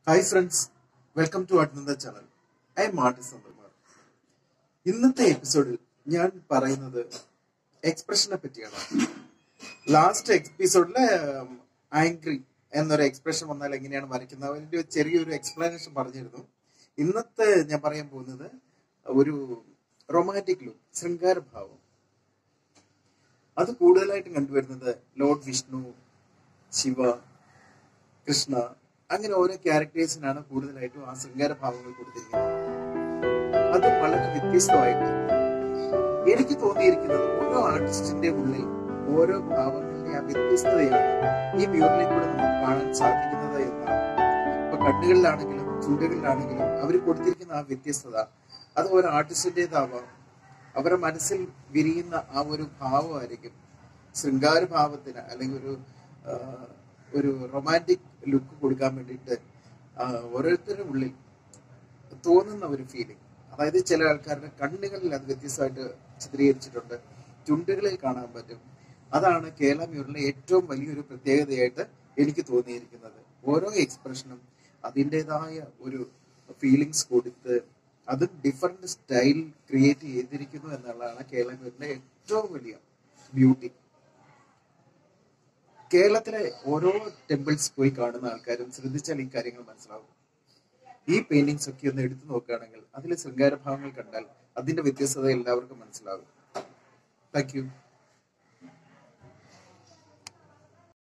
hi friends welcome to അഡ്നന്ദ channel I am artist Nandakumar ഇന്നത്തെ എപ്പിസോഡിൽ ഞാൻ പറയുന്നത് എക്സ്പ്രഷനെ പറ്റിയാണ് ലാസ്റ്റ് എപ്പിസോഡില് ആംഗ്രി എന്നൊരു എക്സ്പ്രഷൻ വന്നാൽ എങ്ങനെയാണ് വരയ്ക്കുന്നത് അതിന്റെ ഒരു ചെറിയൊരു എക്സ്പ്ലനേഷൻ പറഞ്ഞിരുന്നു ഇന്നത്തെ ഞാൻ പറയാൻ പോകുന്നത് ഒരു റൊമാൻറ്റിക് ലുക്ക് ശൃംഗാരഭാവം അത് കൂടുതലായിട്ടും കണ്ടുവരുന്നത് ലോർഡ് വിഷ്ണു ശിവ കൃഷ്ണ അങ്ങനെ ഓരോ ക്യാരക്ടേഴ്സിനാണ് കൂടുതലായിട്ടും ആ ശൃംഗാരഭാവങ്ങൾ കൊടുത്തിരിക്കുന്നത് അത് വളരെ വ്യത്യസ്തമായിട്ട് എനിക്ക് തോന്നിയിരിക്കുന്നത് ഓരോ ആർട്ടിസ്റ്റിന്റെ ഉള്ളിൽ ഓരോ ഭാവങ്ങളുടെ ആ വ്യത്യസ്തതയാണ് ഈ മ്യൂറലിൽ കൂടെ നമുക്ക് കാണാൻ സാധിക്കുന്നത് എന്നാണ് ഇപ്പൊ കണ്ണുകളിലാണെങ്കിലും ചുണ്ടുകളിലാണെങ്കിലും അവർ കൊടുത്തിരിക്കുന്ന ആ വ്യത്യസ്തത അത് ഓരോ ആർട്ടിസ്റ്റിൻ്റെതാവാം അവരുടെ മനസ്സിൽ വിരിയുന്ന ആ ഒരു ഭാവമായിരിക്കും ശൃംഗാര ഭാവത്തിന് അല്ലെങ്കിൽ ഒരു ആ, ഒരു റൊമാൻറ്റിക് ലുക്ക് കൊടുക്കാൻ വേണ്ടിയിട്ട് ആ, ഓരോരുത്തരുടെ ഉള്ളിൽ തോന്നുന്ന ഒരു ഫീലിംഗ് അതായത് ചില ആൾക്കാരുടെ കണ്ണുകളിൽ അത് വ്യത്യസ്തമായിട്ട് ചിത്രീകരിച്ചിട്ടുണ്ട് ചുണ്ടുകളിൽ കാണാൻ പറ്റും അതാണ് കേരള മ്യൂറിലെ ഏറ്റവും വലിയൊരു പ്രത്യേകതയായിട്ട് എനിക്ക് തോന്നിയിരിക്കുന്നത് ഓരോ എക്സ്പ്രഷനും അതിൻ്റെതായ ഒരു ഫീലിങ്സ് കൊടുത്ത് അത് ഡിഫറെന്റ് സ്റ്റൈൽ ക്രിയേറ്റ് ചെയ്തിരിക്കുന്നു എന്നുള്ളതാണ് കേരള മ്യൂറിന്റെ ഏറ്റവും വലിയ ബ്യൂട്ടി കേരളത്തിലെ ഓരോ ടെമ്പിൾസ് പോയി കാണുന്ന ആൾക്കാരും ശ്രദ്ധിച്ചാൽ ഈ കാര്യങ്ങൾ മനസ്സിലാവും ഈ പെയിന്റിങ്സ് ഒക്കെ ഒന്ന് എടുത്തു നോക്കുകയാണെങ്കിൽ അതിലെ ശൃംഗാരഭാവങ്ങൾ കണ്ടാൽ അതിന്റെ വ്യത്യസ്തത എല്ലാവർക്കും മനസ്സിലാകും താങ്ക് യു